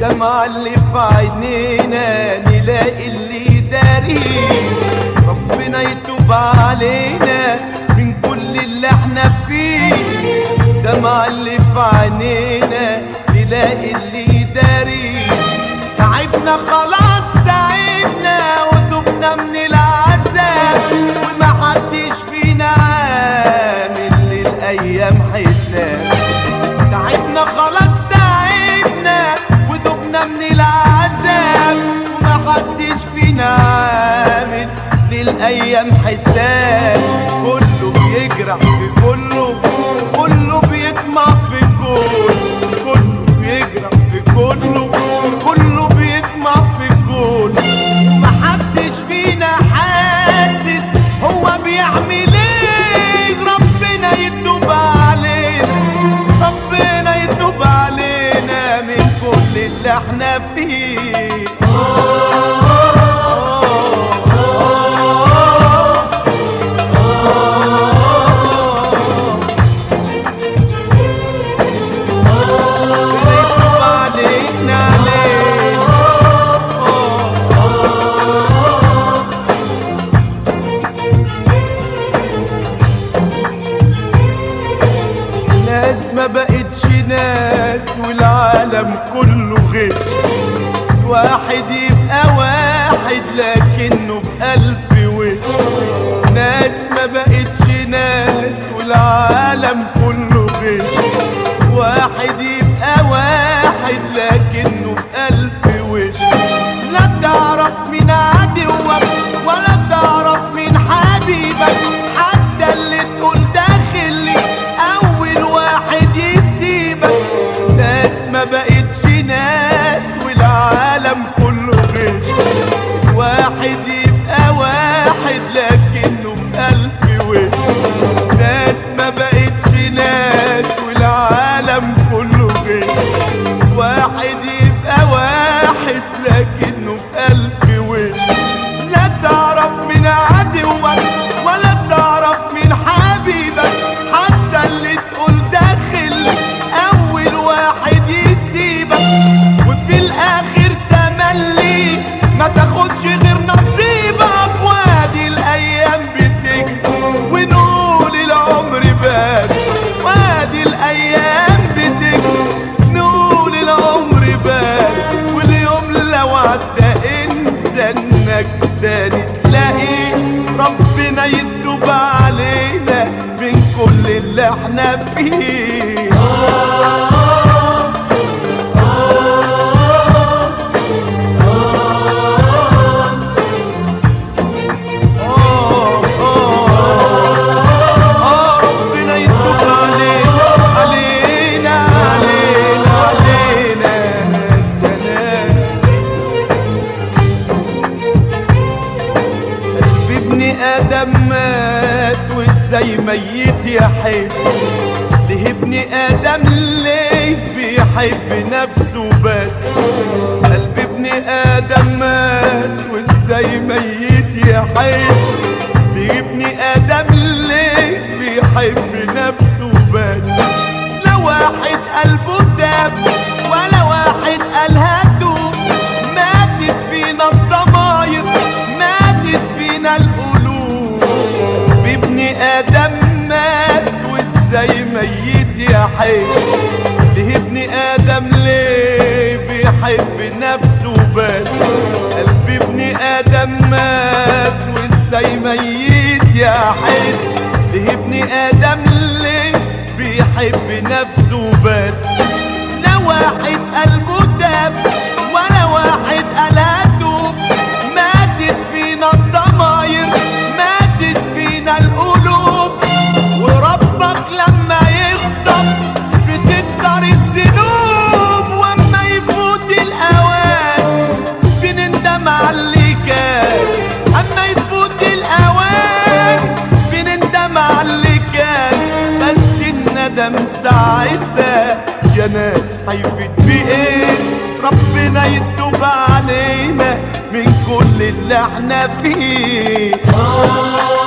دمع اللي في عينينا نلاقي اللي داري ربنا يتوب علينا من كل اللي احنا فيه دمع اللي في عينينا نلاقي اللي داري تعبنا خلاص تعبنا وتوبنا من العذاب ومحدش فينا عامل للايام حساب تعبنا خلاص تعبنا وتوبنا من العذاب ومحدش فينا عامل للايام حساب كله بيجرح في كله كله بيطمع في كله كله بيجرح في كله كله بيطمع في كله ومحدش فينا حاسس هو بيعمل ايه ربنا يتوب علينا ربنا يتوب علينا من كل اللي احنا فيه ربنا يتوب علينا علينا ناس ما بقتش ناس والعالم كله غش واحد يبقى واحد لكنه بألف وش ناس ما بقتش ناس والعالم كله غش واحد يبقى واحد لكنه بألف وش لا تعرف مين عدوك ولا تعرف مين حبيبك حتى اللي تقول داخلي اول واحد يسيبك ناس ما بقتش ناس والعالم كله غش واحد يبقى واحد لكنه بألف وش ناس ما بقتش ناس والعالم كله غش واحد يبقى واحد لكنه بألف وش لا تعرف من عدوك ولا تعرف من حبيبك حتى اللي تقول داخل أول واحد يسيبك وفي الآخر تملي ما تاخدش غير نصيبك وادي الأيام بتجري ونقول العمر بات وادي الأيام بتجري نقول العمر بات واليوم لو عدى انسى انك تاني تلاقي ربنا يتوب علينا من كل اللي احنا فيه آه، آه، آه، ربنا يتوب علينا علينا علينا علينا سلام قلب ابن ادم مات وازاي ميت يحس ليه ابن ادم ليه بيحب نفسه بس قلب ابن ادم مات وازاي ميت يحس ليه ابن ادم ليه بيحب نفسه بس لا واحد قلبه داب ولا واحد قالها توب ماتت فينا الضماير ماتت فينا القلوب بابن ادم مات وازاي ميت يا حي ليه ابن ادم ليه بيحب نفسه بس قلب ابن ادم مات وازاي ميت يا حس ليه ابن ادم ليه بيحب نفسه بس لا واحد قلبه داب ولا واحد قالها توب ماتت فينا الضماير ماتت فينا القلوب وربك لما يغضب بتكتر الذنوب واما يفوت الاوان بنندم على اللي كان اما يفوت الاوان بنندم على اللي كان بس الندم ساعتها يا ناس هيفيد بايه ربنا يتوب علينا من كل اللي احنا فيه